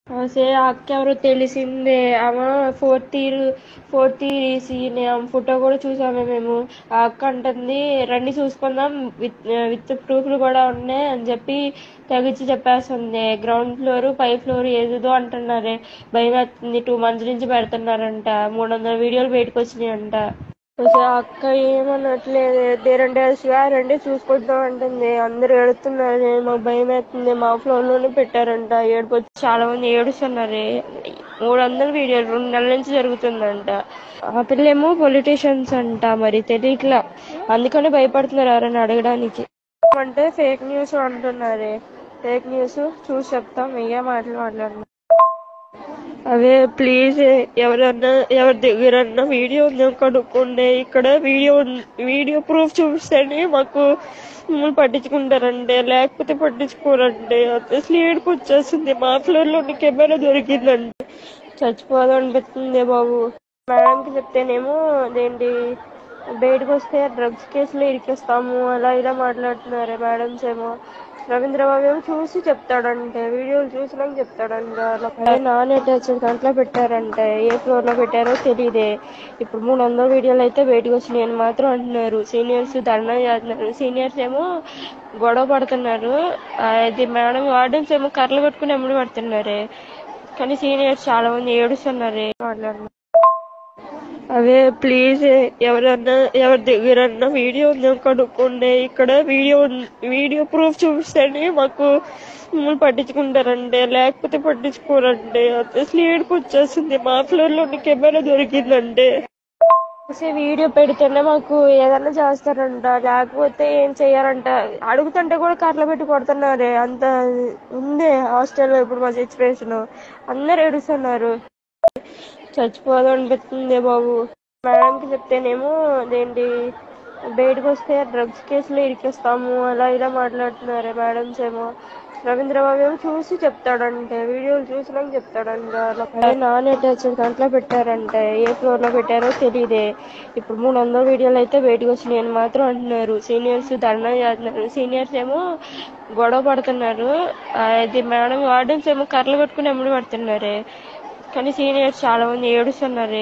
అసే ఆ అక్క ఎవరో తెలిసిందే ఆమె ఫోర్త్ ఇయర్ ఫోర్త్ ఇయర్ ఈసీనే ఆమె ఫోటో కూడా చూసామే మేము ఆ అక్క అంటుంది రండి చూసుకుందాం విత్ విత్ ప్రూఫ్లు కూడా ఉన్నాయి అని చెప్పి తెగించి చెప్పేస్తుంది గ్రౌండ్ ఫ్లోర్ పై ఫ్లోర్ ఏదేదో అంటున్నారే భయం వేస్తుంది టూ మంత్స్ నుంచి పెడుతున్నారంట మూడు వందల వీడియోలు బయటకు వచ్చినాయంట అసలు ఆ అక్క ఏమనట్లేదు దేరంటే రండి చూసుకుంటాం అంటుంది అందరు ఏడుతున్నారు మాకు భయం వేస్తుంది మా ఫ్లోర్ లోనే పెట్టారంట ఏడుపు వచ్చి చాలా మంది ఏడుస్తున్నారు మూడు వందల వీడియోలు రెండు నెలల నుంచి జరుగుతుందంట ఆ పిల్లేమో పొలిటీషియన్స్ అంట మరి తెలియట్లా అందుకని భయపడుతున్నారు ఎవరైనా అడగడానికి అంటే ఫేక్ న్యూస్ అంటున్నారే ఫేక్ న్యూస్ చూసి చెప్తాం ఏ మాటలు మాట్లాడుతున్నాం అదే ప్లీజ్ ఎవరన్నా ఎవరి దగ్గరన్నా వీడియో ఉందో కనుక్కోండి ఇక్కడ వీడియో ఉన్- వీడియో ప్రూఫ్ చూపిస్తేనే మాకు మమ్మల్ని పట్టించుకుంటారండి లేకపోతే పట్టించుకోరండి అసలు ఏడుపు వచ్చేస్తుంది మా ఫ్లోర్ లో కెమెరా దొరికిందండి చచ్చిపోదాం అనిపిస్తుంది బాబు మేడంకి చెప్తేనేమో అదేంటి బయటకు వస్తే డ్రగ్స్ కేసులో ఇరికిస్తాము అలా ఇలా మాట్లాడుతున్నారు మేడమ్స్ ఏమో రవీంద్రబాబు ఏమో చూసి చెప్తాడంటే వీడియోలు చూసినాక చెప్తాడంట అలా నాన్ అటాచ్డ్ దాంట్లో పెట్టారంటే ఏ ఫ్లోర్ లో పెట్టారో తెలియదే ఇప్పుడు మూడు వందల వీడియోలు అయితే బయటకు వచ్చినాయి అని మాత్రం అంటున్నారు సీనియర్స్ ధర్నా చేస్తున్నారు సీనియర్స్ ఏమో గొడవ పడుతున్నారు ఆ, ఇది మేడం వార్డెన్స్ ఏమో కర్రలు పెట్టుకుని ఎమ్మడి పడుతున్నారే కానీ సీనియర్స్ చాలా మంది ఏడుస్తున్నారు మాట్లాడుతున్నారు అదే ప్లీజ్ ఎవరన్నా ఎవరి దగ్గరన్నా వీడియో ఉందో కనుక్కోండి ఇక్కడ వీడియో ఉన్- వీడియో ప్రూఫ్ చూపిస్తేనే మాకు మమ్మల్ని పట్టించుకుంటారండి లేకపోతే పట్టించుకోరండి అసలు ఏడుపు వచ్చేస్తుంది మా ఫ్లోర్ లో కెమెరా దొరికిందండి అసలు వీడియో పెడితేనే మాకు ఏదైనా చేస్తారంట లేకపోతే ఏం చెయ్యారంట అడుగుతుంటే కూడా కర్రలు పెట్టి కొడుతున్నారే అంత ఉంది హాస్టల్లో ఇప్పుడు మా సిచ్యువేషన్ అందరు ఏడుస్తున్నారు చచ్చిపోదాం అనిపిస్తుంది బాబు మేడంకి చెప్తేనేమో అదేంటి బయటకు వస్తే డ్రగ్స్ కేసులో ఇరికిస్తాము అలా ఇలా మాట్లాడుతున్నారు మేడమ్స్ ఏమో రవీంద్రబాబు ఏమో చూసి చెప్తాడంటే వీడియోలు చూసినాక చెప్తాడంట అదే నాన్ అటాచ్డ్ దాంట్లో పెట్టారంటే ఏ ఫ్లోర్ లో పెట్టారో తెలియదే ఇప్పుడు మూడు వందల వీడియోలు అయితే బయటకు వచ్చినాయి అని మాత్రం అంటున్నారు సీనియర్స్ ధర్నా చేస్తున్నారు సీనియర్స్ ఏమో గొడవ పడుతున్నారు ఆ, ఇది మేడం వార్డెన్స్ ఏమో కర్రలు పెట్టుకుని ఎమ్మడి పడుతున్నారే కానీ సీనియర్స్ చాలా మంది ఏడుస్తున్నారు